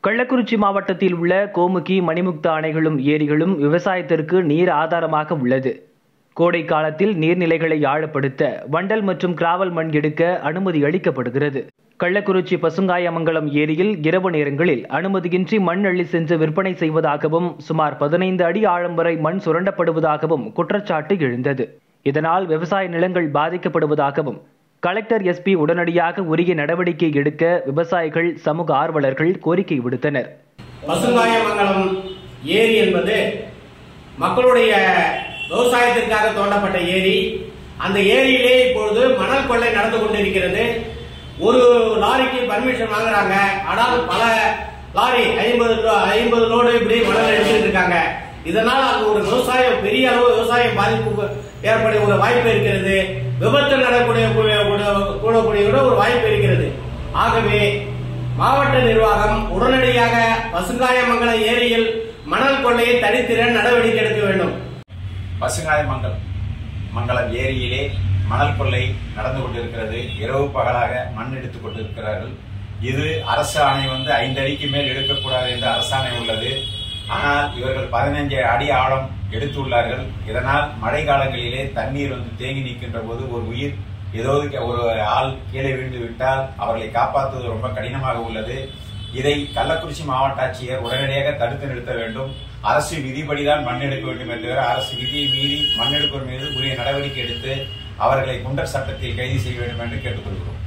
கள்ளக்குறிச்சி மாவட்டத்தில் உள்ள கோமுகி மணிமுக்தா அணைகளும் ஏரிகளும் விவசாயத்திற்கு நீர் ஆதாரமாக உள்ளது கோடை காலத்தில் நீர்நிலைகளை ஆழப்படுத்த வண்டல் மற்றும் கிராவல் மண் எடுக்க அனுமதி அளிக்கப்படுகிறது கள்ளக்குறிச்சி பசுங்காயமங்கலம் ஏரியில் இரவு நேரங்களில் அனுமதியின்றி மண் அள்ளி சென்று விற்பனை செய்வதாகவும் சுமார் பதினைந்து அடி ஆழம் வரை மண் சுரண்டப்படுவதாகவும் குற்றச்சாட்டு எழுந்தது இதனால் விவசாய நிலங்கள் பாதிக்கப்படுவதாகவும் கலெக்டர் எஸ்பி உடனடியாக உரிய நடவடிக்கை எடுக்க விவசாயிகள் சமூக ஆர்வலர்கள் கோரிக்கை விடுத்தனர் பசுங்காயமங்கலம் ஏரி என்பது மக்களுடைய விவசாயத்திற்காக தோண்டப்பட்ட ஏரி அந்த ஏரியிலே இப்பொழுது மணல் கொள்ளை நடந்து கொண்டிருக்கிறது ஒரு லாரிக்கு பர்மிஷன் வாங்குறாங்க ஆனால் பல லாரி ஐம்பது ஐம்பது லோடு இப்படி மணல் எடுத்துட்டு இருக்காங்க இதனால் அங்கு ஒரு விவசாயம் பெரிய அளவு விவசாயம் பாதிப்பு ஏற்பட ஒரு வாய்ப்பு இருக்கிறது விபத்து நடக்கூடிய கூடக்கூடிய ஒரு வாய்ப்பு இருக்கிறது ஆகவே மாவட்ட நிர்வாகம் உடனடியாக பசுங்காயமங்கலம் ஏரியில் மணல் கொள்ளையை தடுத்திட நடவடிக்கை எடுக்க வேண்டும் பசுங்காய மங்கலம் மங்கலம் ஏரியிலே மணல் கொள்ளை நடந்து கொண்டிருக்கிறது இரவு பகலாக மண் எடுத்துக் கொண்டிருக்கிறார்கள் இது அரசு ஆணை வந்து ஐந்து அடிக்கு மேல் எடுக்கக்கூடாது என்ற அரசாணை உள்ளது ஆனால் இவர்கள் பதினைஞ்சு அடி ஆழம் எடுத்துள்ளார்கள் இதனால் மழை காலங்களிலே தண்ணீர் வந்து தேங்கி நிற்கின்ற போது ஒரு உயிர் ஏதாவது ஒரு ஆள் கீழே விழுந்து விட்டால் அவர்களை காப்பாற்றுவது ரொம்ப கடினமாக உள்ளது இதை கள்ளக்குறிச்சி மாவட்ட ஆட்சியர் உடனடியாக தடுத்து நிறுத்த வேண்டும் அரசு விதிப்படிதான் மண் எடுக்க வேண்டும் என்று அரசு விதியை மீறி மண் எடுப்பவர் மீது உரிய நடவடிக்கை எடுத்து அவர்களை குண்டர் சட்டத்தில் கைது செய்ய வேண்டும் என்று கேட்டுக்கொள்கிறோம்